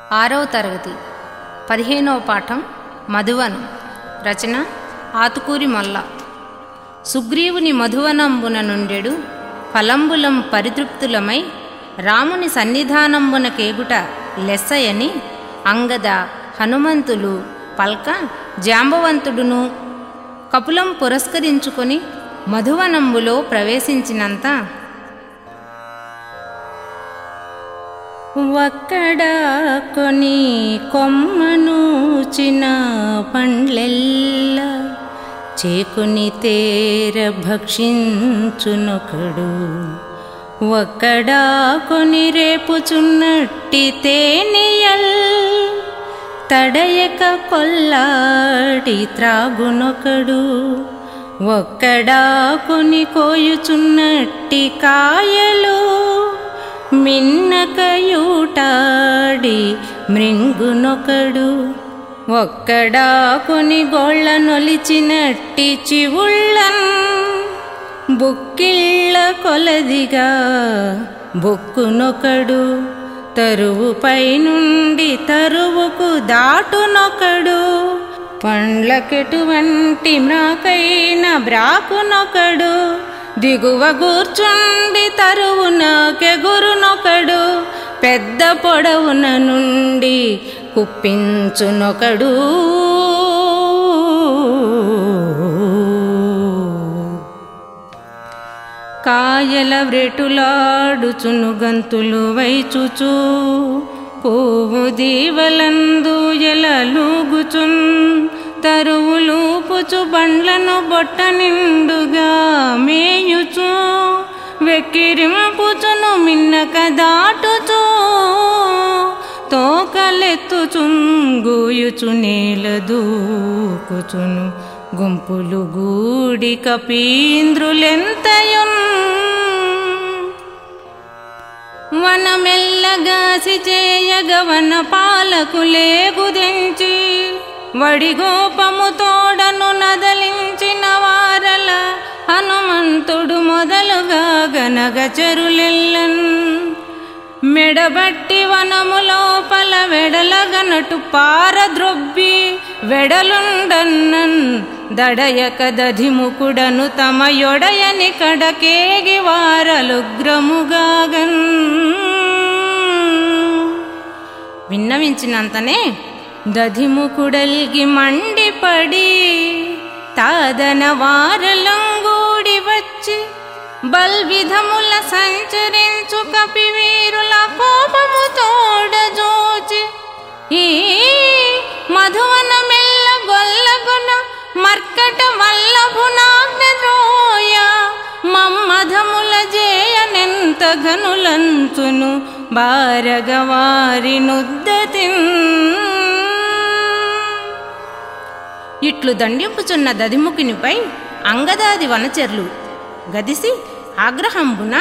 ఆరవ తరగతి పదిహేనవ పాఠం మధువనం రచన ఆతుకూరి మొల్ల సుగ్రీవుని మధువనంబున నుండెడు ఫలంబులం పరితృప్తులమై రాముని సన్నిధానంబున కేగుట లెస్సయని అంగద హనుమంతులు పల్క జాంబవంతుడును కపులం పురస్కరించుకొని మధువనంబులో ప్రవేశించినంత ఒక్కడ కొని కొమ్మనూచిన పండ్లెల్ల చేకుని తేర భక్షించునొకడు ఒక్కడా కొని రేపుచున్నట్టి తేనియల్ తడయక కొల్లాడి త్రాగునొకడు ఒక్కడా కొని కోయుచున్నట్టి కాయలు మిన్నకయూటాడి మృంగునొకడు ఒక్కడా కొని గోళ్ళ నొలిచినట్టి చివుళ్ళన్ బుక్కిళ్ళ కొలదిగా బొక్కునొకడు తరువుపై నుండి తరువుకు దాటునొకడు పండ్లకెటువంటి మ్రాకైన బ్రాకునొకడు దిగువ కూర్చుండి తరువున కెగురునొకడు పెద్ద పొడవున నుండి కుప్పించునొకడు కాయల వ్రెటులాడుచును గంతులు వైచుచు పువ్వు దీవలందు ఎలలుగుచున్ తరువులు పుచు బండ్లను బొట్ట నిండుగా మేయుచు వెక్కిరింపుచును మిన్నక దాటుచు తోకలెత్తుచుంగుయుచు నేల దూకుచును గుంపులు గూడి కపీంద్రులెంతయున్ వనమెల్లగాసి చేయగ వన పాలకులే గుదించి వడిగోపము తోడను నదలించిన వారల హనుమంతుడు మొదలుగా గనగచరులెల్లన్ మెడబట్టి వనము లోపల వెడలగనటు పారద్రొబ్బి వెడలుండన్నన్ దడయక దధిముకుడను తమ యొడయని కడకేగి వారలుగ్రముగాగన్ విన్నవించినంతనే దధిముకుడల్గి మండిపడి తాదన వారలంగూడి వచ్చి బల్విధముల సంచరించు కపివీరుల కోపము తోడజోచి ఈ మధువన మెల్ల గొల్లగున మర్కట వల్లభునాగ్నద్రోయ మమ్మధముల జేయనెంత ఘనులంచును బారగవారి నుద్దతిన్ ఇట్లు దండింపుచున్న దదిముఖినిపై అంగదాది వనచెర్లు గదిసి ఆగ్రహంబున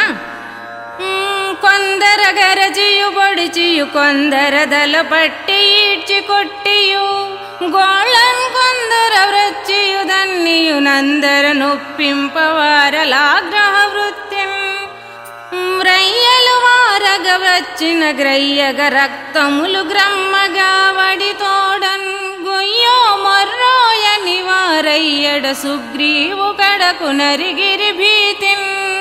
కొందర గరజియు పొడిచియు కొందర దల పట్టి ఈడ్చి కొట్టియు గోళన్ కొందర వృచ్చియు దన్నియు నందర నొప్పింపవారలాగ్రహ వృత్తిం రయ్యలు వారగ వచ్చిన గ్రయ్యగ రక్తములు గ్రమ్మగా వడి తోడన్ గొయ్యో మొర్రోయని వారయ్యడ సుగ్రీవు కడకు నరిగిరి భీతిన్